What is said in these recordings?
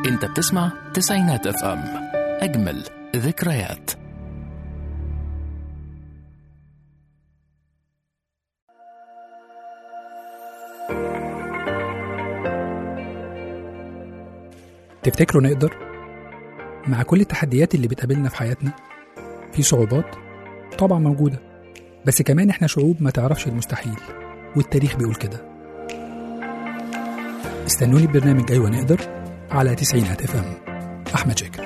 انت بتسمع تسعينات اف ام اجمل ذكريات تفتكروا نقدر؟ مع كل التحديات اللي بتقابلنا في حياتنا في صعوبات طبعا موجودة بس كمان احنا شعوب ما تعرفش المستحيل والتاريخ بيقول كده استنوني ببرنامج أيوة نقدر على تسعينات اف ام أحمد شاكر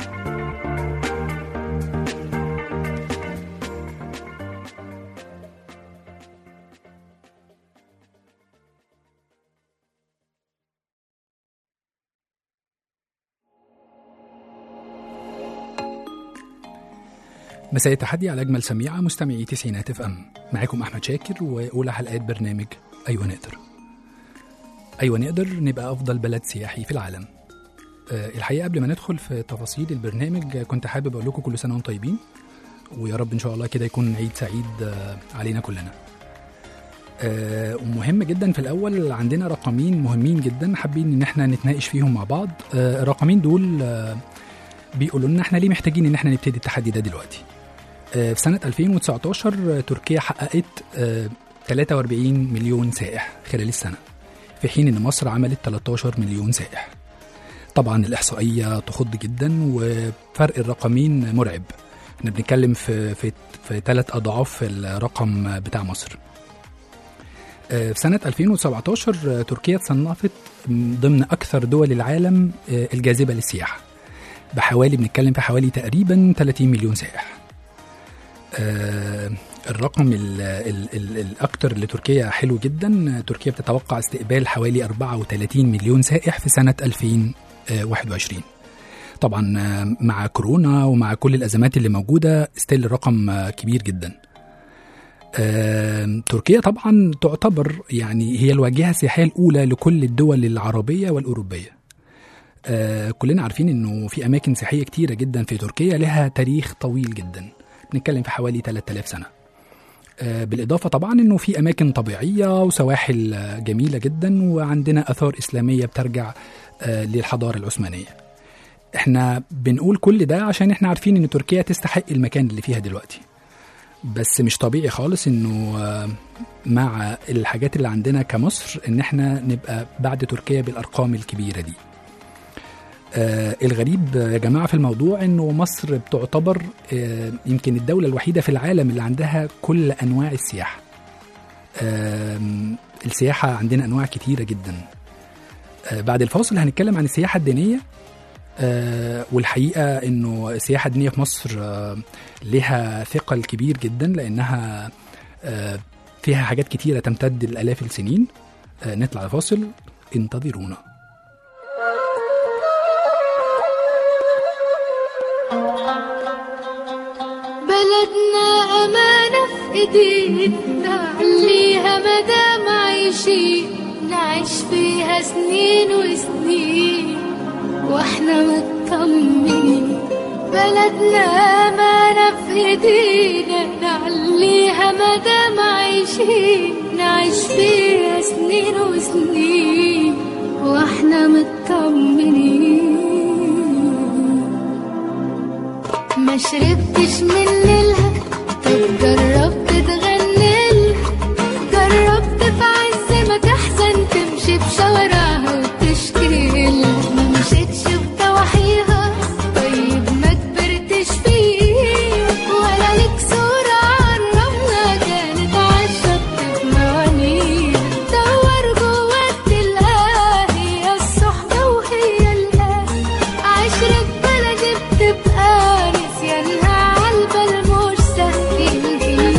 مساء التحدي على أجمل سميعة مستمعي تسعينات اف ام معاكم أحمد شاكر وأولى حلقات برنامج أيوة نقدر أيوة نقدر نبقى أفضل بلد سياحي في العالم أه الحقيقة قبل ما ندخل في تفاصيل البرنامج كنت حابب أقول لكم كل سنة وأنتم طيبين ويا رب إن شاء الله كده يكون عيد سعيد آه، علينا كلنا آه، ومهم جدا في الأول عندنا رقمين مهمين جدا حابين إن احنا نتناقش فيهم مع بعض آه، الرقمين دول آه، بيقولوا لنا احنا ليه محتاجين ان احنا نبتدي التحدي ده دلوقتي آه، في سنة 2019 آه، تركيا حققت آه، 43 مليون سائح خلال السنة في حين ان مصر عملت 13 مليون سائح طبعا الإحصائية تخض جدا وفرق الرقمين مرعب احنا بنتكلم في في في ثلاث أضعاف الرقم بتاع مصر آه، في سنة 2017 آه، تركيا اتصنفت ضمن أكثر دول العالم آه، الجاذبة للسياحة بحوالي بنتكلم في حوالي تقريبا 30 مليون سائح آه، الرقم ال ال ال الأكثر لتركيا حلو جدا تركيا بتتوقع استقبال حوالي 34 مليون سائح في سنة 2021 طبعا آه، مع كورونا ومع كل الأزمات اللي موجودة ستيل الرقم آه، كبير جدا آه، تركيا طبعا تعتبر يعني هي الواجهة السياحية الأولى لكل الدول العربية والأوروبية آه، كلنا عارفين انه في اماكن سياحيه كتيره جدا في تركيا لها تاريخ طويل جدا بنتكلم في حوالي 3000 سنه آه، بالاضافه طبعا انه في اماكن طبيعيه وسواحل آه، جميله جدا وعندنا اثار اسلاميه بترجع آه، للحضاره العثمانيه احنا بنقول كل ده عشان احنا عارفين ان تركيا تستحق المكان اللي فيها دلوقتي بس مش طبيعي خالص انه آه، مع الحاجات اللي عندنا كمصر ان احنا نبقى بعد تركيا بالارقام الكبيره دي آه الغريب يا جماعة في الموضوع إنه مصر بتعتبر آه يمكن الدولة الوحيدة في العالم اللي عندها كل أنواع السياحة آه السياحة عندنا أنواع كتيرة جدا آه بعد الفاصل هنتكلم عن السياحة الدينية آه والحقيقة إنه السياحة الدينية في مصر آه لها ثقل كبير جدا لأنها آه فيها حاجات كتيرة تمتد لآلاف السنين آه نطلع فاصل انتظرونا بلدنا أمانة في إيدينا نعليها مدام عايشين نعيش فيها سنين وسنين واحنا مطمنين بلدنا أمانة في إيدينا نعليها مدام عايشين نعيش فيها سنين وسنين واحنا مطمنين ما شربتش من ليلها طب جربت تغني جربت في عز ما تحزن تمشي بشوارعها وتشكي لها ما مشيتش بضواحيها طيب ما كبرتش فيه ولا ليك صورة عن رملة كانت عالشط بموانيها دور جوا تلاقيها هي الصحبة وهي الأهل عشرة بلدي بتبقى نسيانها عالبال مش سهل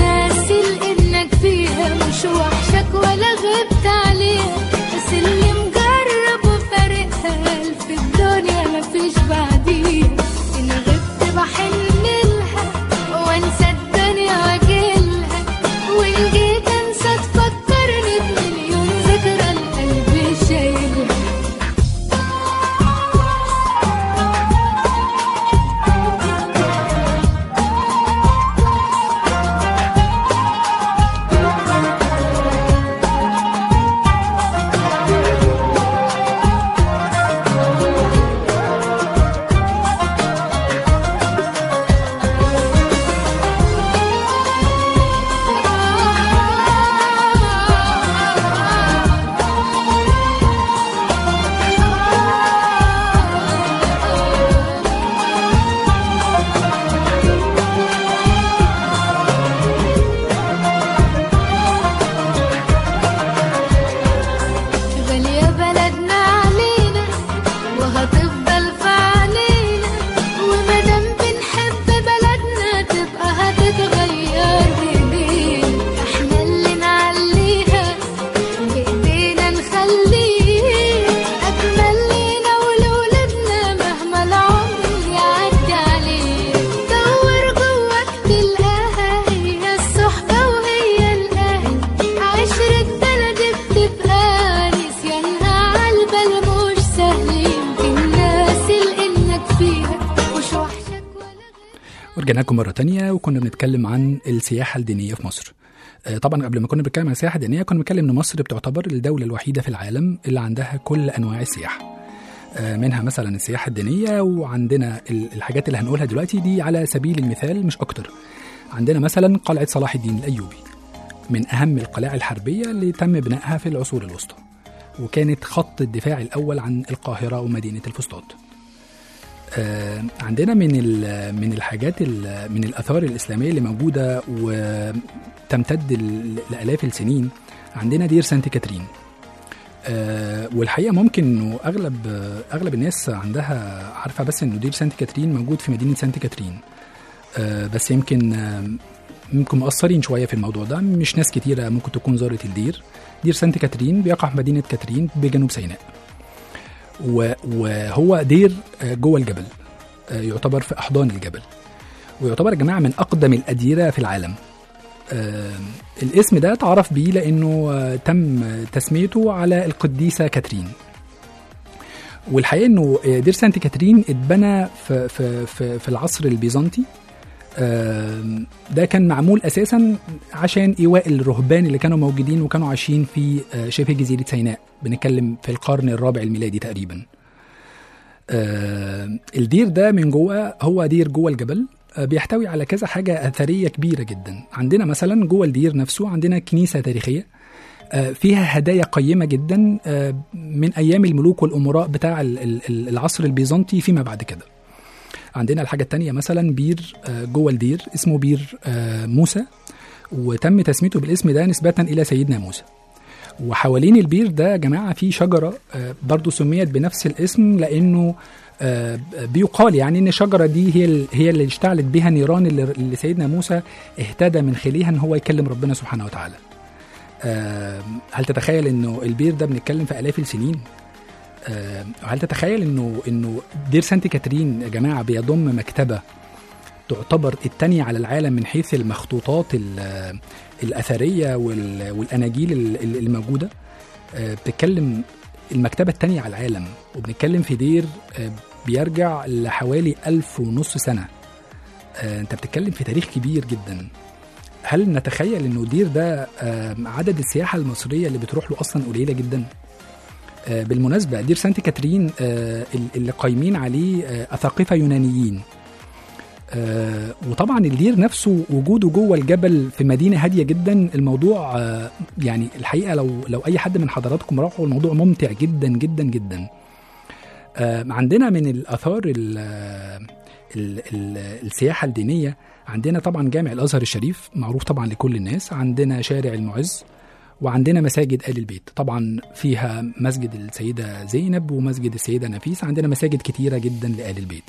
رجعنا لكم مرة تانية وكنا بنتكلم عن السياحة الدينية في مصر آه، طبعا قبل ما كنا بنتكلم عن السياحة الدينية كنا بنتكلم ان مصر بتعتبر الدولة الوحيدة في العالم اللي عندها كل انواع السياحة آه، منها مثلا السياحة الدينية وعندنا ال- الحاجات اللي هنقولها دلوقتي دي على سبيل المثال مش اكتر عندنا مثلا قلعة صلاح الدين الايوبي من اهم القلاع الحربية اللي تم بنائها في العصور الوسطى وكانت خط الدفاع الاول عن القاهرة ومدينة الفسطاط آه، عندنا من ال- من الحاجات ال- من الاثار الاسلاميه اللي موجوده وتمتد ل- لالاف السنين عندنا دير سانت كاترين آه، والحقيقه ممكن انه اغلب آه، اغلب الناس عندها عارفه بس انه دير سانت كاترين موجود في مدينه سانت كاترين آه، بس يمكن آه، ممكن مقصرين شويه في الموضوع ده مش ناس كتيره ممكن تكون زارت الدير دير سانت كاترين بيقع في مدينه كاترين بجنوب سيناء و- وهو دير آه، جوه الجبل آه، يعتبر في احضان الجبل ويعتبر يا جماعه من اقدم الاديره في العالم آه، الاسم ده اتعرف بيه لانه آه، تم تسميته على القديسه كاترين والحقيقه انه آه، دير سانت كاترين اتبنى في في في, في العصر البيزنطي آه، ده كان معمول اساسا عشان ايواء الرهبان اللي كانوا موجودين وكانوا عايشين في آه، شبه جزيره سيناء بنتكلم في القرن الرابع الميلادي تقريبا آه، الدير ده من جوه هو دير جوه الجبل آه، بيحتوي على كذا حاجة أثرية كبيرة جدا عندنا مثلا جوه الدير نفسه عندنا كنيسة تاريخية آه، فيها هدايا قيمة جدا آه، من أيام الملوك والأمراء بتاع ال- ال- ال- العصر البيزنطي فيما بعد كده عندنا الحاجة التانية مثلا بير آه، جوه الدير اسمه بير آه، موسى وتم تسميته بالاسم ده نسبة إلى سيدنا موسى وحوالين البير ده يا جماعة في شجرة آه، برضو سميت بنفس الاسم لأنه آه، بيقال يعني ان الشجره دي هي ال- هي اللي اشتعلت بها نيران اللي اللي سيدنا موسى اهتدى من خلالها ان هو يكلم ربنا سبحانه وتعالى. آه، هل تتخيل انه البير ده بنتكلم في الاف السنين؟ آه، هل تتخيل انه انه دير سانت كاترين يا جماعه بيضم مكتبه تعتبر الثانيه على العالم من حيث المخطوطات ال- الاثريه وال- والاناجيل ال- ال- الموجوده آه، بتتكلم المكتبة التانية على العالم وبنتكلم في دير آه، بيرجع لحوالي ألف ونص سنة آه، انت بتتكلم في تاريخ كبير جدا هل نتخيل انه دير ده آه، عدد السياحة المصرية اللي بتروح له اصلا قليلة جدا آه، بالمناسبة دير سانت كاترين آه، اللي قايمين عليه آه، أثاقفة يونانيين آه، وطبعا الدير نفسه وجوده جوه الجبل في مدينه هاديه جدا الموضوع آه، يعني الحقيقه لو لو اي حد من حضراتكم راحوا الموضوع ممتع جدا جدا جدا آه، عندنا من الاثار ال ال ال السياحه الدينيه عندنا طبعا جامع الازهر الشريف معروف طبعا لكل الناس عندنا شارع المعز وعندنا مساجد آل البيت طبعا فيها مسجد السيدة زينب ومسجد السيدة نفيس عندنا مساجد كتيرة جدا لآل البيت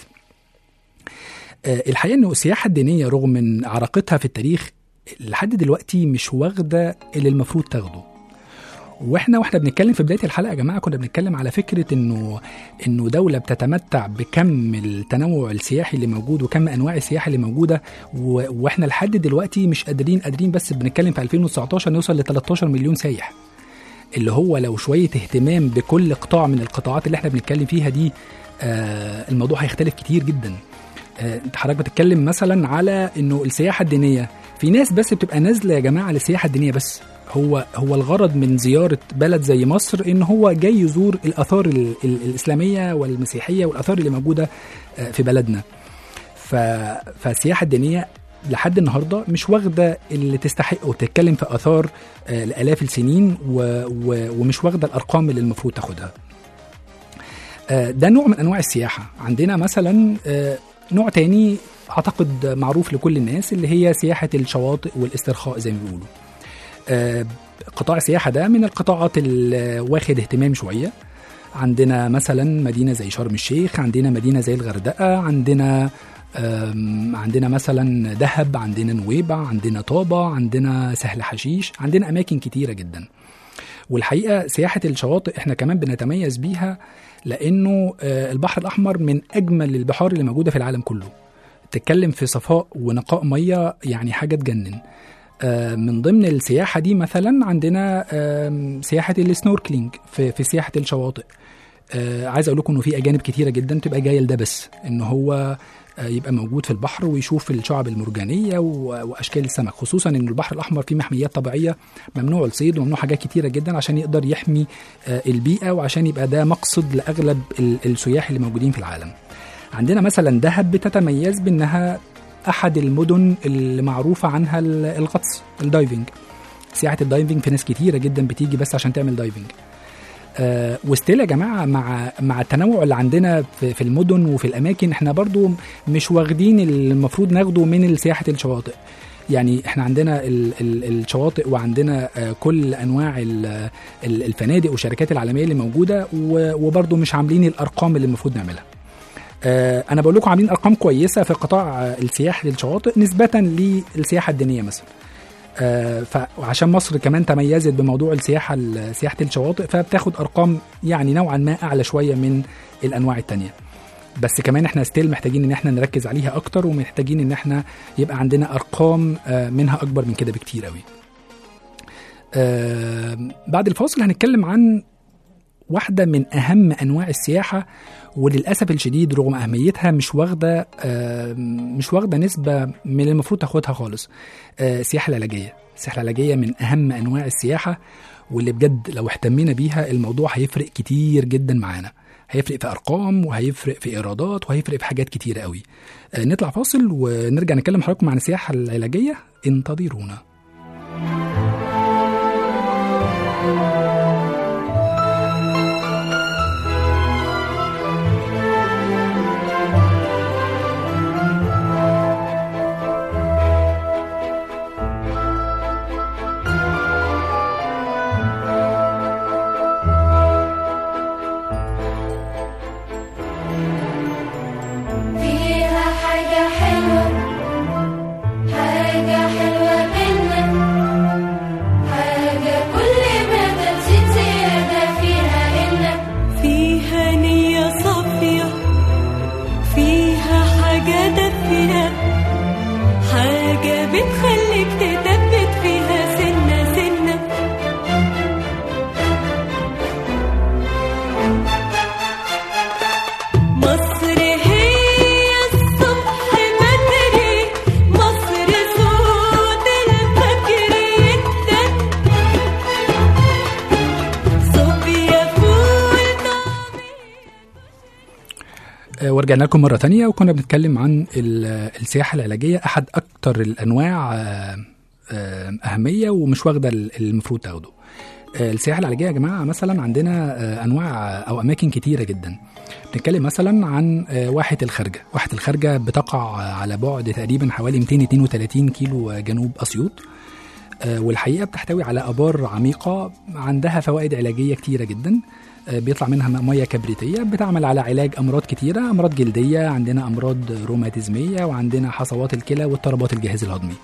آه، الحقيقه انه السياحه الدينيه رغم من عراقتها في التاريخ لحد دلوقتي مش واخده اللي المفروض تاخده واحنا واحنا بنتكلم في بدايه الحلقه يا جماعه كنا بنتكلم على فكره انه انه دوله بتتمتع بكم التنوع السياحي اللي موجود وكم انواع السياحه اللي موجوده و... واحنا لحد دلوقتي مش قادرين قادرين بس بنتكلم في 2019 نوصل ل 13 مليون سايح اللي هو لو شويه اهتمام بكل قطاع من القطاعات اللي احنا بنتكلم فيها دي آه الموضوع هيختلف كتير جدا آه، انت حضرتك بتتكلم مثلا على انه السياحه الدينيه في ناس بس بتبقى نازله يا جماعه للسياحه الدينيه بس هو هو الغرض من زياره بلد زي مصر ان هو جاي يزور الاثار ال- ال- الاسلاميه والمسيحيه والاثار اللي موجوده آه، في بلدنا ف... فالسياحه الدينيه لحد النهارده مش واخده اللي تستحق وتتكلم في اثار آه، لالاف السنين و... و... ومش واخده الارقام اللي المفروض تاخدها آه، ده نوع من انواع السياحه عندنا مثلا آه، نوع تاني اعتقد معروف لكل الناس اللي هي سياحه الشواطئ والاسترخاء زي ما بيقولوا آه، قطاع السياحه ده من القطاعات اللي واخد اهتمام شويه عندنا مثلا مدينه زي شرم الشيخ عندنا مدينه زي الغردقه عندنا آم، عندنا مثلا دهب عندنا نويبع عندنا طابة عندنا سهل حشيش عندنا أماكن كتيرة جدا والحقيقة سياحة الشواطئ احنا كمان بنتميز بيها لأنه آه، البحر الأحمر من أجمل البحار اللي موجودة في العالم كله تتكلم في صفاء ونقاء مية يعني حاجة تجنن آه، من ضمن السياحة دي مثلا عندنا آم، سياحة السنوركلينج في, في سياحة الشواطئ آه، عايز اقول لكم انه في اجانب كتيره جدا تبقى جايه لده بس ان هو آه، يبقى موجود في البحر ويشوف الشعب المرجانيه و- واشكال السمك خصوصا ان البحر الاحمر فيه محميات طبيعيه ممنوع الصيد وممنوع حاجات كتيره جدا عشان يقدر يحمي آه، البيئه وعشان يبقى ده مقصد لاغلب ال- السياح اللي موجودين في العالم عندنا مثلا دهب بتتميز بانها احد المدن اللي معروفه عنها ال- الغطس الدايفنج سياحه الدايفنج في ناس كتيره جدا بتيجي بس عشان تعمل دايفنج آه وستيل يا جماعه مع مع التنوع اللي عندنا في, في المدن وفي الاماكن احنا برضو مش واخدين اللي المفروض ناخده من سياحه الشواطئ يعني احنا عندنا ال ال الشواطئ وعندنا آه كل انواع ال ال الفنادق والشركات العالميه اللي موجوده و- وبرضو مش عاملين الارقام اللي المفروض نعملها آه، انا بقول لكم عاملين ارقام كويسه في قطاع آه، السياح للشواطئ نسبه للسياحه الدينيه مثلا آه، فعشان مصر كمان تميزت بموضوع السياحه سياحه الشواطئ فبتاخد ارقام يعني نوعا ما اعلى شويه من الانواع التانية بس كمان احنا ستيل محتاجين ان احنا نركز عليها اكتر ومحتاجين ان احنا يبقى عندنا ارقام آه، منها اكبر من كده بكتير قوي آه، بعد الفاصل هنتكلم عن واحدة من أهم أنواع السياحة وللأسف الشديد رغم أهميتها مش واخدة آه، مش واخدة نسبة من اللي المفروض تاخدها خالص آه، السياحة العلاجية السياحة العلاجية من أهم أنواع السياحة واللي بجد لو اهتمينا بيها الموضوع هيفرق كتير جدا معانا هيفرق في أرقام وهيفرق في إيرادات وهيفرق في حاجات كتيرة قوي آه، نطلع فاصل ونرجع نتكلم حضراتكم عن السياحة العلاجية انتظرونا فيها حاجة حلوة حاجة حلوة منك حاجة كل ما تزيد زيادة فيها إنك فيها نية صافية فيها حاجة دافية حاجة بتخليك تثبت فيها سنة سنة مصر هي الصبح بدري مصر صوت الفجر يدن صوفيا فول طعمي آه، ورجعنا لكم مرة تانية وكنا بنتكلم عن ال- السياحة العلاجية أحد أكتر الأنواع آه، آه، أهمية ومش واخدة ال- المفروض تاخده آه، السياحة العلاجية يا جماعة مثلا عندنا آه، أنواع أو أماكن كتيرة جدا بنتكلم مثلا عن آه، واحة الخارجة واحة الخارجة بتقع على بعد تقريبا حوالي 232 كيلو جنوب أسيوط آه، والحقيقه بتحتوي على ابار عميقه عندها فوائد علاجيه كتيره جدا آه، بيطلع منها م- ميه كبريتيه بتعمل على علاج امراض كتيره امراض جلديه عندنا امراض روماتيزميه وعندنا حصوات الكلى واضطرابات الجهاز الهضمي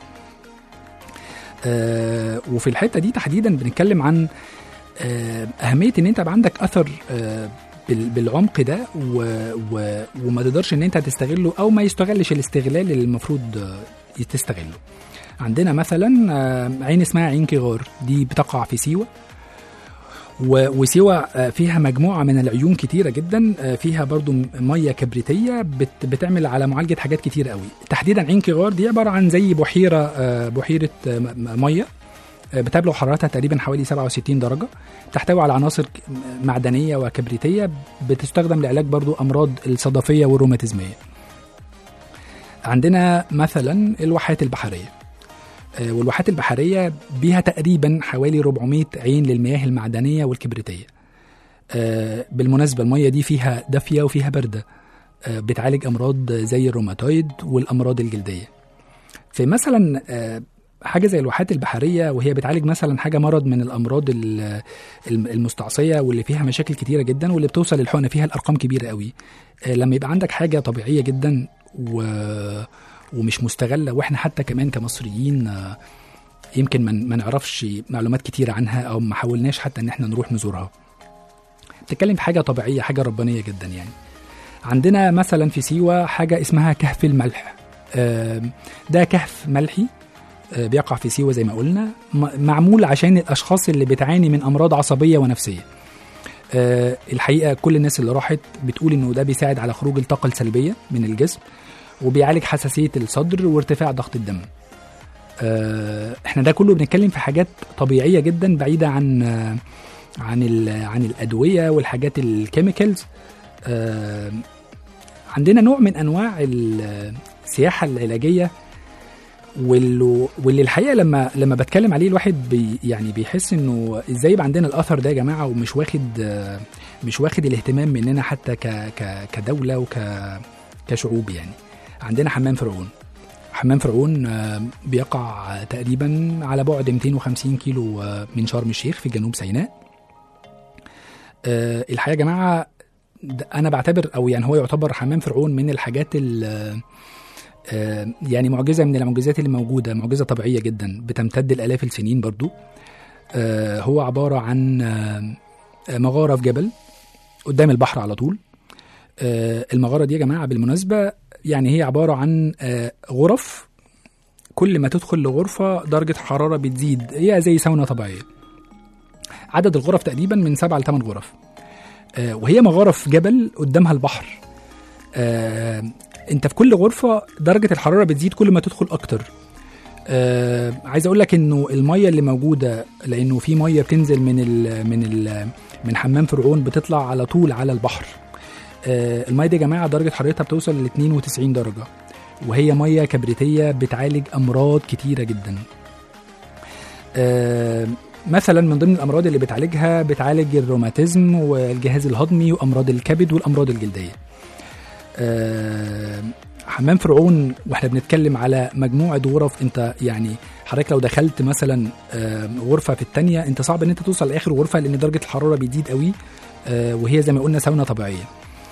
آه، وفي الحته دي تحديدا بنتكلم عن آه، اهميه ان انت يبقى عندك اثر آه، بال- بالعمق ده و... و... وما تقدرش ان انت تستغله او ما يستغلش الاستغلال اللي المفروض آه، تستغله عندنا مثلا آه، عين اسمها عين كيغار دي بتقع في سيوه و- وسيوة آه، فيها مجموعة من العيون كتيرة جدا آه، فيها برضو م- مية كبريتية بت- بتعمل على معالجة حاجات كتيرة قوي تحديدا عين كيغار دي عبارة عن زي بحيرة آه، بحيرة آه، م- م- مية آه، بتبلغ حرارتها تقريبا حوالي 67 درجة تحتوي على عناصر ك- معدنية وكبريتية بتستخدم لعلاج برضو أمراض الصدفية والروماتيزمية عندنا مثلا الواحات البحرية آه، والواحات البحرية بيها تقريبا حوالي 400 عين للمياه المعدنية والكبريتية آه، بالمناسبة المية دي فيها دافية وفيها باردة آه، بتعالج أمراض زي الروماتويد والأمراض الجلدية في مثلا آه، حاجة زي الواحات البحرية وهي بتعالج مثلا حاجة مرض من الأمراض ال- الم- المستعصية واللي فيها مشاكل كتيرة جدا واللي بتوصل للحقنة فيها الأرقام كبيرة قوي آه، لما يبقى عندك حاجة طبيعية جدا و... ومش مستغلة واحنا حتى كمان كمصريين آه، يمكن ما ما نعرفش معلومات كتيرة عنها أو ما حاولناش حتى إن احنا نروح نزورها بتتكلم في حاجة طبيعية حاجة ربانية جدا يعني عندنا مثلا في سيوة حاجة اسمها كهف الملح آم، ده كهف ملحي آه، بيقع في سيوة زي ما قلنا م- معمول عشان الأشخاص اللي بتعاني من أمراض عصبية ونفسية آه، الحقيقة كل الناس اللي راحت بتقول إنه ده بيساعد على خروج الطاقة السلبية من الجسم وبيعالج حساسيه الصدر وارتفاع ضغط الدم آه، احنا ده كله بنتكلم في حاجات طبيعيه جدا بعيده عن آه، عن ال- عن الادويه والحاجات الكيميكالز آه، عندنا نوع من انواع ال- السياحه العلاجيه واللي, واللي الحقيقه لما لما بتكلم عليه الواحد بي يعني بيحس انه ازاي يبقى عندنا الاثر ده يا جماعه ومش واخد آه، مش واخد الاهتمام مننا حتى ك ك كدوله وك كشعوب يعني عندنا حمام فرعون حمام فرعون آه، بيقع تقريبا على بعد 250 كيلو آه، من شرم الشيخ في جنوب سيناء آه، الحقيقه يا جماعه ده انا بعتبر او يعني هو يعتبر حمام فرعون من الحاجات ال آه، يعني معجزه من المعجزات اللي موجوده معجزه طبيعيه جدا بتمتد الالاف السنين برضو آه، هو عباره عن آه، مغاره في جبل قدام البحر على طول آه، المغاره دي يا جماعه بالمناسبه يعني هي عباره عن آه، غرف كل ما تدخل لغرفه درجه حراره بتزيد هي زي ساونا طبيعيه عدد الغرف تقريبا من سبعة لثمان غرف آه، وهي مغاره في جبل قدامها البحر آه، انت في كل غرفه درجه الحراره بتزيد كل ما تدخل اكتر آه عايز اقول لك انه الميه اللي موجوده لانه في ميه بتنزل من ال من ال من حمام فرعون بتطلع على طول على البحر آه الميه دي يا جماعه درجه حرارتها بتوصل ل 92 درجه وهي ميه كبريتيه بتعالج امراض كتيره جدا آه مثلا من ضمن الامراض اللي بتعالجها بتعالج الروماتيزم والجهاز الهضمي وامراض الكبد والامراض الجلديه آه، حمام فرعون واحنا بنتكلم على مجموعه غرف انت يعني حضرتك لو دخلت مثلا آه، غرفه في الثانيه انت صعب ان انت توصل لاخر غرفه لان درجه الحراره بتزيد قوي آه، وهي زي ما قلنا ساونا طبيعيه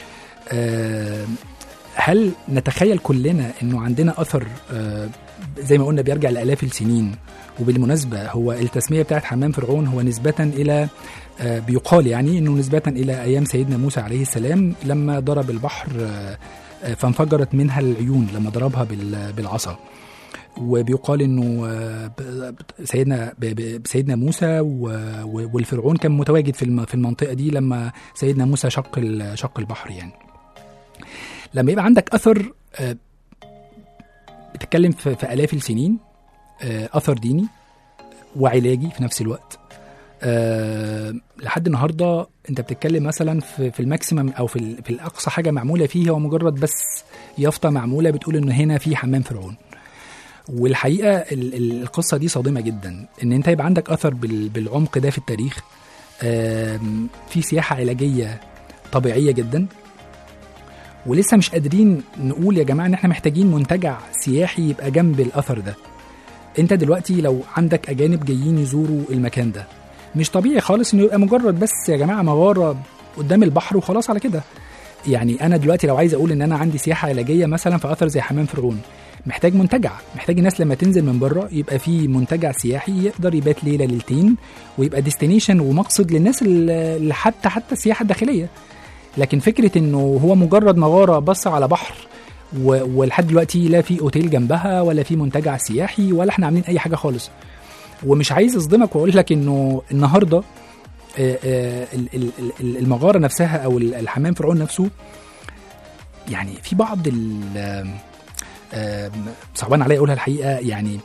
آه، هل نتخيل كلنا انه عندنا اثر آه، زي ما قلنا بيرجع لالاف السنين وبالمناسبه هو التسميه بتاعت حمام فرعون هو نسبه الى آه، بيقال يعني انه نسبه الى ايام سيدنا موسى عليه السلام لما ضرب البحر آه، آه، فانفجرت منها العيون لما ضربها بال- بالعصا وبيقال انه آه، ب- ب- سيدنا ب- ب- سيدنا موسى و- و- والفرعون كان متواجد في الم- في المنطقه دي لما سيدنا موسى شق ال- شق البحر يعني لما يبقى عندك اثر آه، بتتكلم في في الاف السنين آه، اثر ديني وعلاجي في نفس الوقت أه لحد النهارده انت بتتكلم مثلا في, في الماكسيمم او في, ال- في الاقصى حاجه معموله فيه هو مجرد بس يافطه معموله بتقول ان هنا في حمام فرعون والحقيقه ال- ال- القصه دي صادمه جدا ان انت يبقى عندك اثر بال- بالعمق ده في التاريخ آم، في سياحه علاجيه طبيعيه جدا ولسه مش قادرين نقول يا جماعه ان احنا محتاجين منتجع سياحي يبقى جنب الاثر ده انت دلوقتي لو عندك اجانب جايين يزوروا المكان ده مش طبيعي خالص انه يبقى مجرد بس يا جماعه مغاره قدام البحر وخلاص على كده يعني انا دلوقتي لو عايز اقول ان انا عندي سياحه علاجيه مثلا في اثر زي حمام فرعون محتاج منتجع محتاج الناس لما تنزل من بره يبقى في منتجع سياحي يقدر يبات ليله ليلتين ويبقى ديستنيشن ومقصد للناس اللي اللي حتى حتى السياحه الداخليه لكن فكره انه هو مجرد مغاره بص على بحر و- ولحد دلوقتي لا في اوتيل جنبها ولا في منتجع سياحي ولا احنا عاملين اي حاجه خالص ومش عايز اصدمك واقول لك انه النهارده آه، آه، ال- ال- ال- المغاره نفسها او ال- الحمام فرعون نفسه يعني في بعض ال آه، صعبان عليا اقولها الحقيقه يعني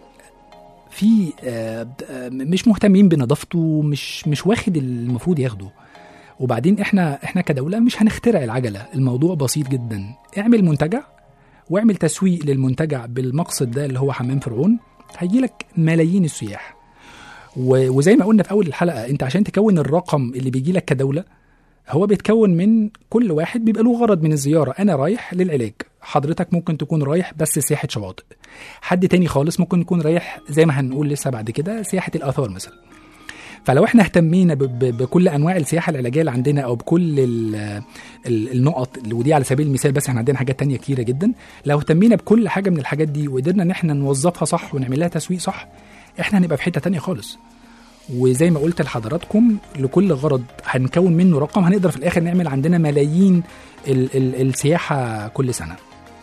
في آه، آه، مش مهتمين بنظافته مش مش واخد المفروض ياخده وبعدين احنا احنا كدوله مش هنخترع العجله الموضوع بسيط جدا اعمل منتجع واعمل تسويق للمنتجع بالمقصد ده اللي هو حمام فرعون هيجي لك ملايين السياح و- وزي ما قلنا في اول الحلقه انت عشان تكون الرقم اللي بيجي لك كدوله هو بيتكون من كل واحد بيبقى له غرض من الزياره انا رايح للعلاج حضرتك ممكن تكون رايح بس سياحه شواطئ حد تاني خالص ممكن يكون رايح زي ما هنقول لسه بعد كده سياحه الاثار مثلا فلو احنا اهتمينا ب- ب- بكل انواع السياحه العلاجيه اللي عندنا او بكل ال- ال- النقط ودي على سبيل المثال بس احنا عندنا حاجات تانية كتيره جدا لو اهتمينا بكل حاجه من الحاجات دي وقدرنا ان احنا نوظفها صح ونعمل لها تسويق صح احنا هنبقى في حته تانية خالص وزي ما قلت لحضراتكم لكل غرض هنكون منه رقم هنقدر في الاخر نعمل عندنا ملايين ال ال السياحه كل سنه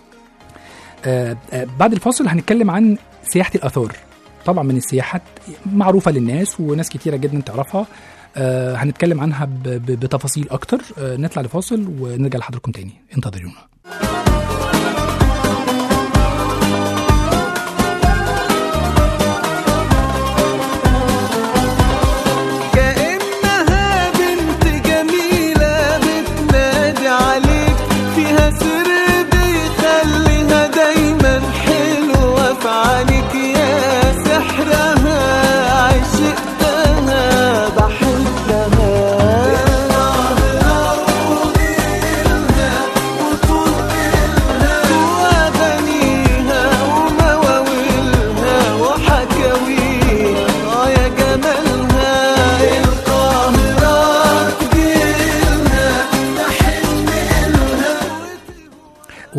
آه آه بعد الفاصل هنتكلم عن سياحه الاثار طبعا من السياحات معروفه للناس وناس كتيره جدا تعرفها آه هنتكلم عنها ب- ب- بتفاصيل اكتر آه نطلع لفاصل ونرجع لحضراتكم تاني انتظرونا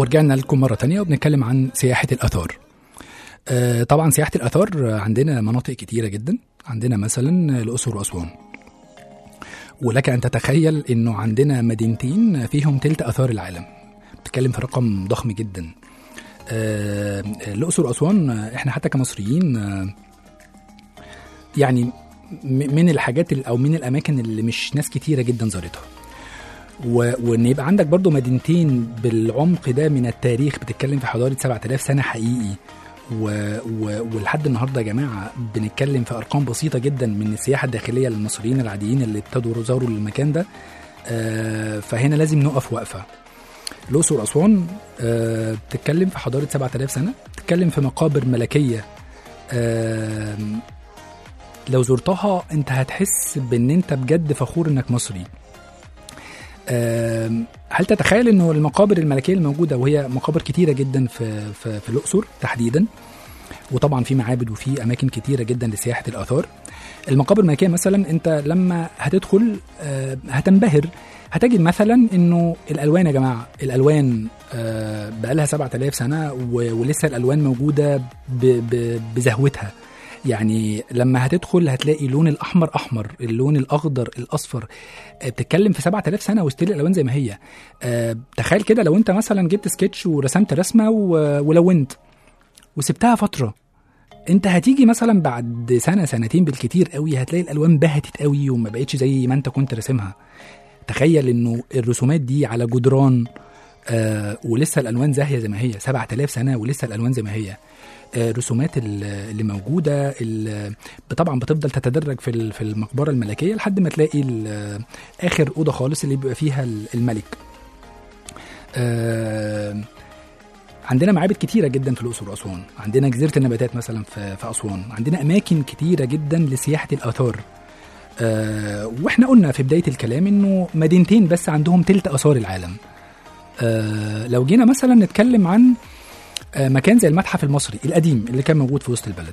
ورجعنا لكم مرة تانية وبنتكلم عن سياحة الآثار آه، طبعا سياحة الآثار آه، عندنا مناطق كتيرة جدا عندنا مثلا الأقصر وأسوان ولك أن تتخيل أنه عندنا مدينتين فيهم تلت آثار العالم بتتكلم في رقم ضخم جدا آه، الأقصر وأسوان آه، احنا حتى كمصريين آه، يعني م- من الحاجات ال- او من الاماكن اللي مش ناس كتيره جدا زارتها و- وان يبقى عندك برضو مدينتين بالعمق ده من التاريخ بتتكلم في حضاره 7000 سنه حقيقي و... و... ولحد النهارده يا جماعه بنتكلم في ارقام بسيطه جدا من السياحه الداخليه للمصريين العاديين اللي ابتدوا يزوروا المكان ده آه، فهنا لازم نقف وقفه الاقصر واسوان آه، بتتكلم في حضاره 7000 سنه بتتكلم في مقابر ملكيه آم، لو زرتها انت هتحس بان انت بجد فخور انك مصري آم، هل تتخيل انه المقابر الملكيه الموجوده وهي مقابر كتيره جدا في في, في الاقصر تحديدا وطبعا في معابد وفي اماكن كتيره جدا لسياحه الاثار المقابر الملكيه مثلا انت لما هتدخل آه، هتنبهر هتجد مثلا انه الالوان يا جماعه الالوان آه، بقالها 7000 سنه و- ولسه الالوان موجوده ب- ب- بزهوتها يعني لما هتدخل هتلاقي اللون الاحمر احمر اللون الاخضر الاصفر آه، بتتكلم في 7000 سنه وستيل الالوان زي ما هي آه، تخيل كده لو انت مثلا جبت سكتش ورسمت رسمه و- ولونت وسبتها فتره انت هتيجي مثلا بعد سنه سنتين بالكتير قوي هتلاقي الالوان بهتت قوي وما بقتش زي ما انت كنت راسمها تخيل انه الرسومات دي على جدران آه ولسه الالوان زاهيه زي ما هي 7000 سنه ولسه الالوان زي ما هي آه، الرسومات ال- اللي موجوده ال- طبعا بتفضل تتدرج في ال- في المقبره الملكيه لحد ما تلاقي ال- اخر اوضه خالص اللي بيبقى فيها ال- الملك آه، عندنا معابد كتيرة جدا في الأقصر وأسوان عندنا جزيرة النباتات مثلا في, في أسوان عندنا أماكن كتيرة جدا لسياحة الآثار آه واحنا قلنا في بداية الكلام انه مدينتين بس عندهم تلت آثار العالم آه لو جينا مثلا نتكلم عن آه مكان زي المتحف المصري القديم اللي كان موجود في وسط البلد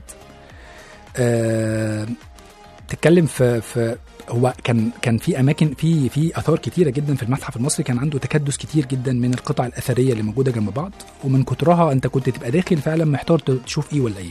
آه تتكلم في في هو كان كان في اماكن في في اثار كتيره جدا في المتحف المصري كان عنده تكدس كتير جدا من القطع الاثريه اللي موجوده جنب بعض ومن كترها انت كنت تبقى داخل فعلا محتار تشوف ايه ولا ايه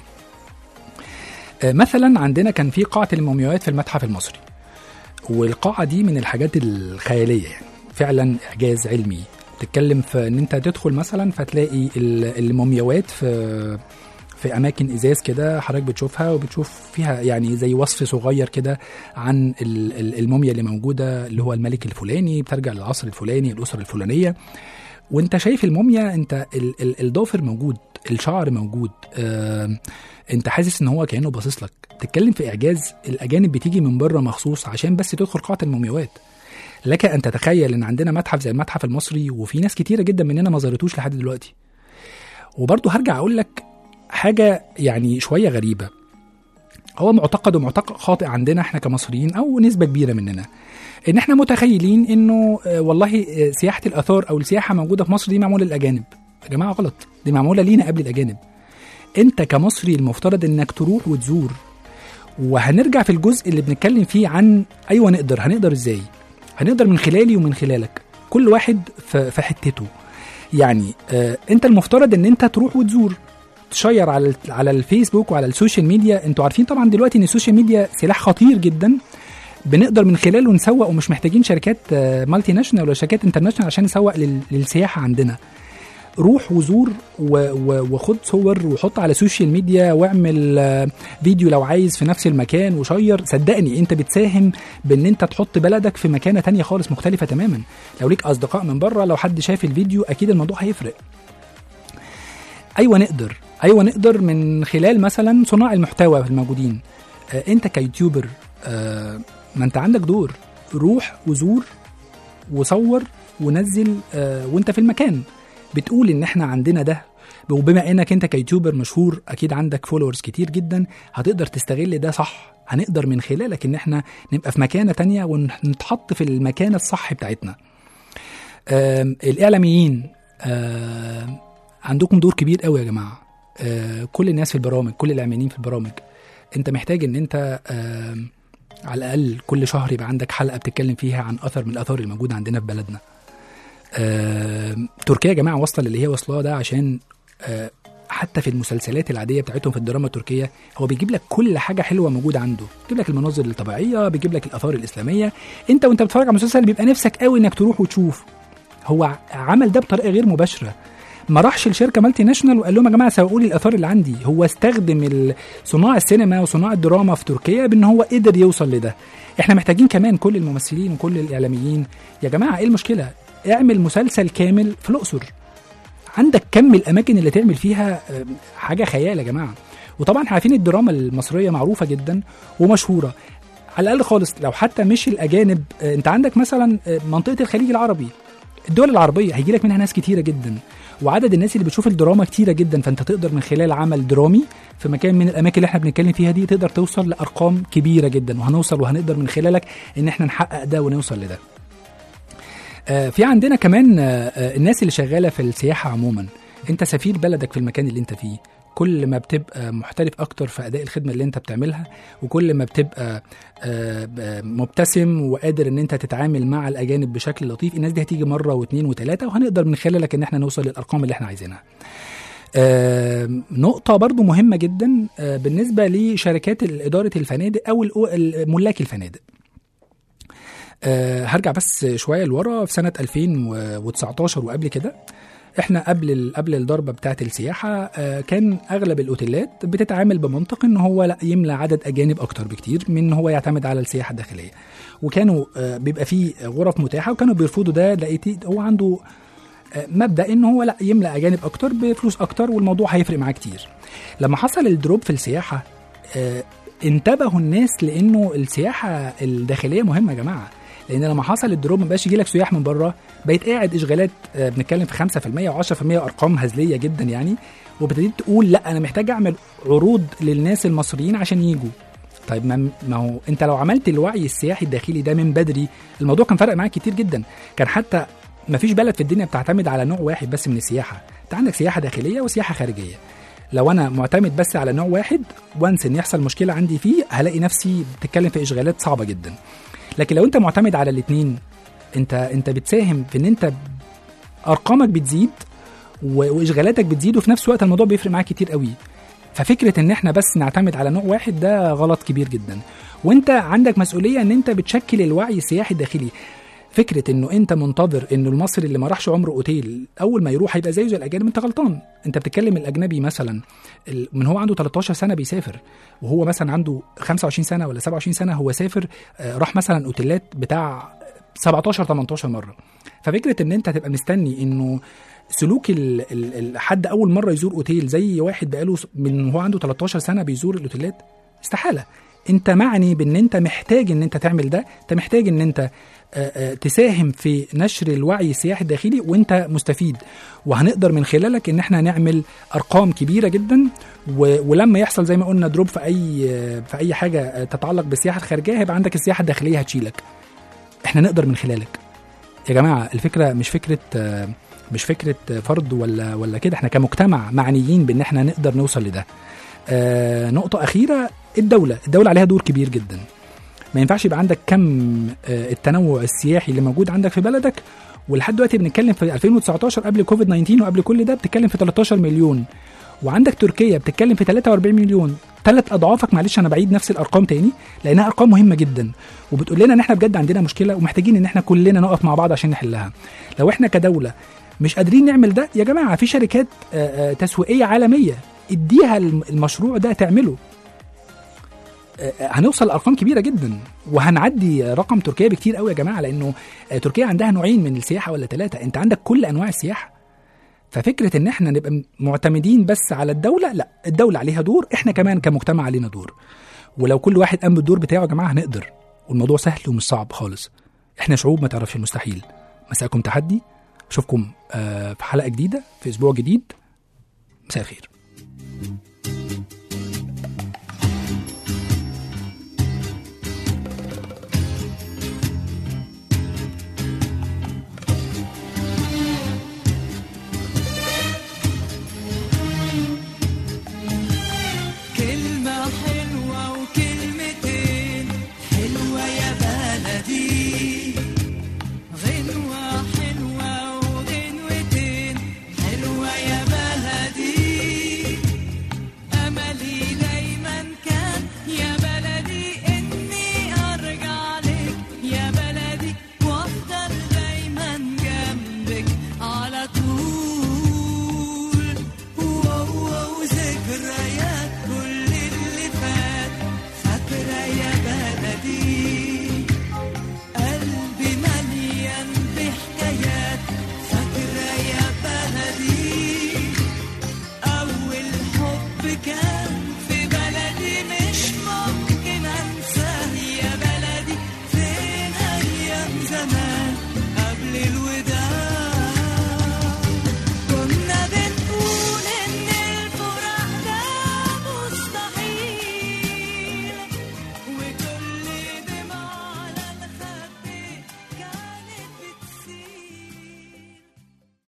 آه، مثلا عندنا كان في قاعه المومياوات في المتحف المصري والقاعه دي من الحاجات الخياليه يعني فعلا اعجاز علمي تتكلم في ان انت تدخل مثلا فتلاقي ال- المومياوات في في اماكن ازاز كده حضرتك بتشوفها وبتشوف فيها يعني زي وصف صغير كده عن ال- ال- الموميا اللي موجوده اللي هو الملك الفلاني بترجع للعصر الفلاني الاسره الفلانيه وانت شايف الموميا انت ال- ال- الضافر موجود الشعر موجود آم، انت حاسس ان هو كانه باصص لك تتكلم في اعجاز الاجانب بتيجي من بره مخصوص عشان بس تدخل قاعه المومياوات لك ان تتخيل ان عندنا متحف زي المتحف المصري وفي ناس كتيره جدا مننا ما زارتوش لحد دلوقتي وبرضه هرجع اقول لك حاجه يعني شويه غريبه هو معتقد ومعتقد خاطئ عندنا احنا كمصريين او نسبه كبيره مننا ان احنا متخيلين انه آه، والله آه، سياحه الاثار او السياحه موجوده في مصر دي معموله للاجانب يا جماعه غلط دي معموله لينا قبل الاجانب انت كمصري المفترض انك تروح وتزور وهنرجع في الجزء اللي بنتكلم فيه عن ايوه نقدر هنقدر ازاي هنقدر من خلالي ومن خلالك كل واحد في في حتته يعني آه انت المفترض ان انت تروح وتزور تشير على ال- على الفيسبوك وعلى السوشيال ميديا انتوا عارفين طبعا دلوقتي ان السوشيال ميديا سلاح خطير جدا بنقدر من خلاله نسوق ومش محتاجين شركات آه، مالتي ناشونال ولا شركات انترناشونال عشان نسوق لل- للسياحه عندنا روح وزور و- و- وخد صور وحط على السوشيال ميديا واعمل آه، فيديو لو عايز في نفس المكان وشير صدقني انت بتساهم بان انت تحط بلدك في مكانه تانية خالص مختلفه تماما لو ليك اصدقاء من بره لو حد شاف الفيديو اكيد الموضوع هيفرق ايوه نقدر ايوه نقدر من خلال مثلا صناع المحتوى الموجودين آه انت كيوتيوبر آه ما انت عندك دور روح وزور وصور ونزل آه وانت في المكان بتقول ان احنا عندنا ده وبما انك انت كيوتيوبر مشهور اكيد عندك فولورز كتير جدا هتقدر تستغل ده صح هنقدر من خلالك ان احنا نبقى في مكانه تانية ونتحط في المكانه الصح بتاعتنا آم، الاعلاميين آم، عندكم دور كبير قوي يا جماعه آه، كل الناس في البرامج كل الاعلاميين في البرامج انت محتاج ان انت آم، على الاقل كل شهر يبقى عندك حلقه بتتكلم فيها عن اثر من الاثار الموجوده عندنا في بلدنا آه تركيا يا جماعه واصله للي هي واصلاه ده عشان آه حتى في المسلسلات العاديه بتاعتهم في الدراما التركيه هو بيجيب لك كل حاجه حلوه موجوده عنده بيجيب لك المناظر الطبيعيه بيجيب لك الاثار الاسلاميه انت وانت بتتفرج على المسلسل بيبقى نفسك قوي انك تروح وتشوف هو ع- عمل ده بطريقه غير مباشره ما راحش لشركه مالتي ناشونال وقال لهم يا جماعه سوقوا لي الاثار اللي عندي هو استخدم ال- صناع السينما وصناع الدراما في تركيا بان هو قدر يوصل لده احنا محتاجين كمان كل الممثلين وكل الاعلاميين يا جماعه ايه المشكله اعمل مسلسل كامل في الاقصر عندك كم الاماكن اللي تعمل فيها آم، حاجه خيال يا جماعه وطبعا احنا عارفين الدراما المصريه معروفه جدا ومشهوره على الاقل خالص لو حتى مش الاجانب آه، انت عندك مثلا آه، منطقه الخليج العربي الدول العربيه هيجي لك منها ناس كتيره جدا وعدد الناس اللي بتشوف الدراما كتيره جدا فانت تقدر من خلال عمل درامي في مكان من الاماكن اللي احنا بنتكلم فيها دي تقدر توصل لارقام كبيره جدا وهنوصل وهنقدر من خلالك ان احنا نحقق ده ونوصل لده آه، في عندنا كمان آه، آه، الناس اللي شغاله في السياحه عموما انت سفير بلدك في المكان اللي انت فيه كل ما بتبقى محترف اكتر في اداء الخدمه اللي انت بتعملها وكل ما بتبقى آه، آه، مبتسم وقادر ان انت تتعامل مع الاجانب بشكل لطيف الناس دي هتيجي مره واثنين وثلاثه وهنقدر من خلالك ان احنا نوصل للارقام اللي احنا عايزينها آه، نقطة برضو مهمة جدا آه، بالنسبة لشركات إدارة الفنادق أو الأو- ملاك الفنادق آه، هرجع بس شويه لورا في سنه 2019 وقبل كده احنا قبل ال- قبل الضربه بتاعه السياحه آه، كان اغلب الاوتيلات بتتعامل بمنطق ان هو لا يملى عدد اجانب اكتر بكتير من ان هو يعتمد على السياحه الداخليه وكانوا آه، بيبقى فيه غرف متاحه وكانوا بيرفضوا ده لقيتي هو عنده آه، مبدا ان هو لا يملى اجانب اكتر بفلوس اكتر والموضوع هيفرق معاه كتير لما حصل الدروب في السياحه آه، انتبهوا الناس لانه السياحه الداخليه مهمه يا جماعه لان لما حصل الدروب ما بقاش يجي لك سياح من بره بقيت قاعد اشغالات آه، بنتكلم في 5% و10% ارقام هزليه جدا يعني وابتديت تقول لا انا محتاج اعمل عروض للناس المصريين عشان يجوا طيب ما ما هو انت لو عملت الوعي السياحي الداخلي ده من بدري الموضوع كان فرق معاك كتير جدا كان حتى ما فيش بلد في الدنيا بتعتمد على نوع واحد بس من السياحه انت عندك سياحه داخليه وسياحه خارجيه لو انا معتمد بس على نوع واحد وانس ان يحصل مشكله عندي فيه هلاقي نفسي بتتكلم في اشغالات صعبه جدا لكن لو انت معتمد على الاثنين انت انت بتساهم في ان انت ارقامك بتزيد و- واشغالاتك بتزيد وفي نفس الوقت الموضوع بيفرق معاك كتير قوي ففكره ان احنا بس نعتمد على نوع واحد ده غلط كبير جدا وانت عندك مسؤوليه ان انت بتشكل الوعي السياحي الداخلي فكره انه انت منتظر انه المصري اللي ما راحش عمره اوتيل اول ما يروح هيبقى زيه زي الاجانب انت غلطان انت بتتكلم الاجنبي مثلا ال- من هو عنده 13 سنه بيسافر وهو مثلا عنده 25 سنه ولا 27 سنه هو سافر آه، راح مثلا اوتيلات بتاع 17 18 مره ففكره ان انت تبقى مستني انه سلوك ال ال ال حد اول مره يزور اوتيل زي واحد بقاله س- من هو عنده 13 سنه بيزور الاوتيلات استحاله انت معني بان انت محتاج ان انت تعمل ده انت محتاج ان انت آه، آه، تساهم في نشر الوعي السياحي الداخلي وانت مستفيد وهنقدر من خلالك ان احنا نعمل ارقام كبيره جدا و- ولما يحصل زي ما قلنا دروب في اي آه، في اي حاجه آه، تتعلق بالسياحه الخارجيه هيبقى عندك السياحه الداخليه هتشيلك احنا نقدر من خلالك يا جماعه الفكره مش فكره آه، مش فكره آه، فرد ولا ولا كده احنا كمجتمع معنيين بان احنا نقدر نوصل لده آه، نقطه اخيره الدوله الدوله عليها دور كبير جدا ما ينفعش يبقى عندك كم آه، التنوع السياحي اللي موجود عندك في بلدك ولحد دلوقتي بنتكلم في 2019 قبل كوفيد 19 وقبل كل ده بتتكلم في 13 مليون وعندك تركيا بتتكلم في 43 مليون ثلاث اضعافك معلش انا بعيد نفس الارقام تاني لانها ارقام مهمه جدا وبتقول لنا ان احنا بجد عندنا مشكله ومحتاجين ان احنا كلنا نقف مع بعض عشان نحلها لو احنا كدوله مش قادرين نعمل ده يا جماعه في شركات آه، آه، تسويقيه عالميه اديها الم- المشروع ده تعمله آه، آه، هنوصل لارقام كبيره جدا وهنعدي رقم تركيا بكتير قوي يا جماعه لانه آه، تركيا عندها نوعين من السياحه ولا ثلاثه انت عندك كل انواع السياحه ففكره ان احنا نبقى م- معتمدين بس على الدوله لا الدوله عليها دور احنا كمان كمجتمع علينا دور ولو كل واحد قام بالدور بتاعه يا جماعه هنقدر والموضوع سهل ومش صعب خالص احنا شعوب ما تعرفش المستحيل مساءكم تحدي اشوفكم آه، في حلقه جديده في اسبوع جديد مساء الخير كلمة حلوة وكلمتين حلوة يا بلدي غنوة حلوة اللي كان